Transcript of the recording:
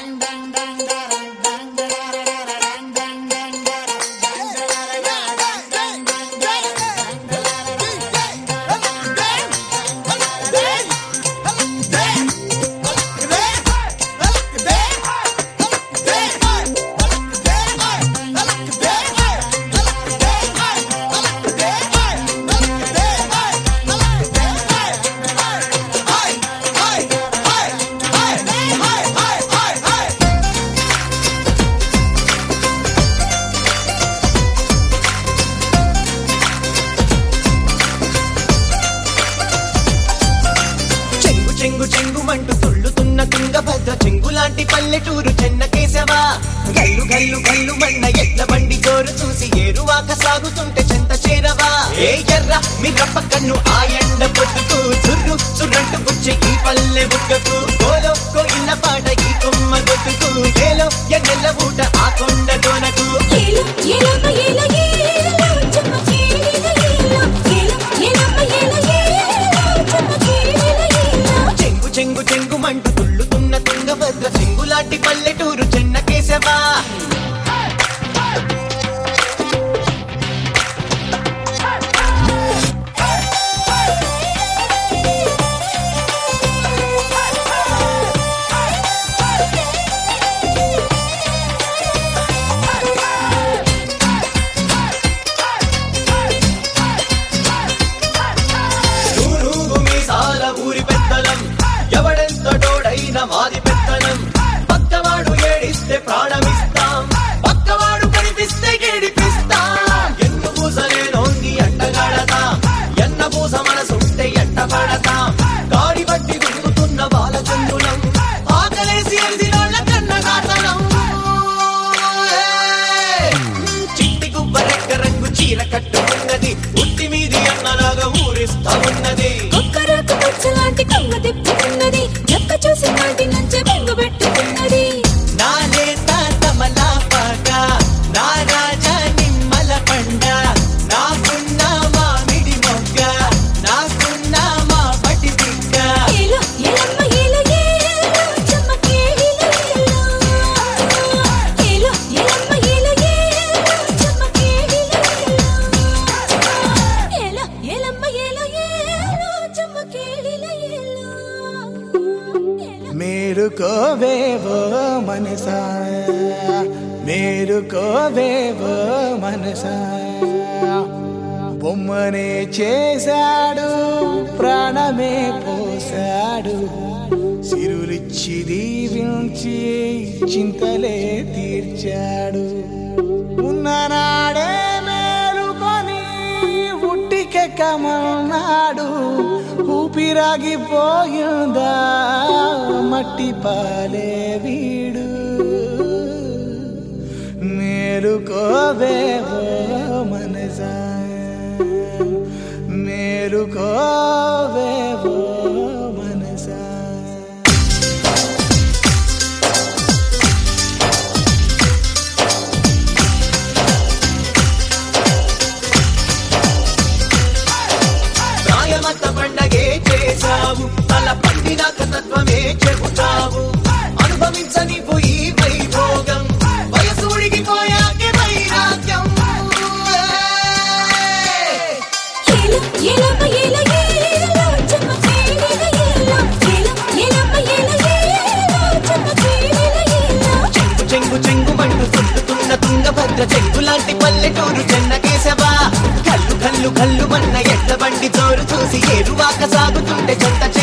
చెంగు చెంగు చెంగుమంటూ తుళ్ళుతున్న తుంగభద్ర చెంగులాంటి పల్లెటూరు చెన్న కేశవా గల్లు గల్లు గల్లు మన్న ఎడ్ల బండి జోరు చూసి ఏరువాక సాగుతుంటే చెంత చేరవా ఏ ఎర్ర మీ రప్ప కన్ను ఆ ఎండ పొద్దుకు చుర్రు చుర్రంటు గుచ్చే ఈ పల్లె బుక్కకు కోలో కోయిల పాట ఈ కొమ్మ గొట్టుకు ఏలో ఎన్నెల్ల ఊట ఆ కొండ దోనకు ఏలో ఏలమ్మ ఏలో ఏలో చెమ్మ చీలిల ఏలో ఏలో ఏలమ్మ ఏలో ఏలో చెమ్మ చీలిల ఏలో చెంగు చెంగు చెంగుమంటూ తుళ్ళుతున్న తుంగభద్ర చెంగులాంటి పల్లెటూరు చెన్న కేశవా నూనూగు మీసాల ఊరి పెద్దలం ఎవడెంత డోడైన మాది పెత్తనం పక్కవాడు ఏడిస్తే ప్రాణమిస్తాం పక్కవాడు కనిపిస్తే ఏడిపిస్తాం ఎన్ను పూసలే నోంగి ఎంటగాడతాం ఎన్న పూస మనసుంటే ఎంట పడతాం గాడి బట్టి గుంగుతున్న బాలచంద్రులం ఆకలేసి ఎదిరోళ్ళ కన్నగాతనం చిట్టి గుబ్బ రెక్క రంగు చీర కట్టుకున్నది ఉత్తి మీది అన్నలాగా ఊరిస్తా ఉన్నది ఒక్కరాకు పచ్చలాంటి కొంగ తిప్పుతున్నది ఎక్క చూసి నాటి నుంచే బెంగు పెట్టుకున్నది నా నేత తమలాపాక నా రాజా నిమ్మల పండ నాకున్న మామిడి మొగ్గ నాకున్న మా పటి పిక్క ఏలో ఏలమ్మ ఏలో ఏలో చెమ్మ చీలిల ఏలో ఏలో ఏలమ్మ ఏలో ఏలో చెమ్మ చీలిల ఏలో ఏలో ఏలమ్మ ఏలో ఏలో చెమ్మ చీలిల ఏలో మేలుకోవేవో మనసా మేలుకోవేవో మనసా బొమ్మనే చేశాడు ప్రాణమే పోశాడు సిరులిచ్చి దీవించి చింతలే తీర్చాడు ఉన్ననాడే మేలుకొని ఉట్టికెక్కమన్నాడు ఊపిరాగిపోయిందా మట్టి పాలే వీడు మేలుకోవేవో మనసా మేలుకోవేవో మనసా ప్రాయమంత పండగే చేశావు తల పండినాక తత్వమే చెబుతావు అనుభవించని పోయి వైభోగం వయసు ఉడిగిపోయాకే వైరాగ్యం ఏలో ఏలమ్మ ఏలో ఏలో చెమ్మ చీలిల ఏలో ఏలో ఏలమ్మ ఏలో ఏలో చెమ్మ చీలిల ఏలో చెంగు చెంగు చెంగు మంటూ చుట్టుతున్న తుంగభద్ర చెంగులాంటి పల్లెటూరు చెన్న కేశవా కల్లు కల్లు కల్లు మన్న ఎడ్ల బండి జోరు చూసి ఏరువాక సాగుతుంటే చెంత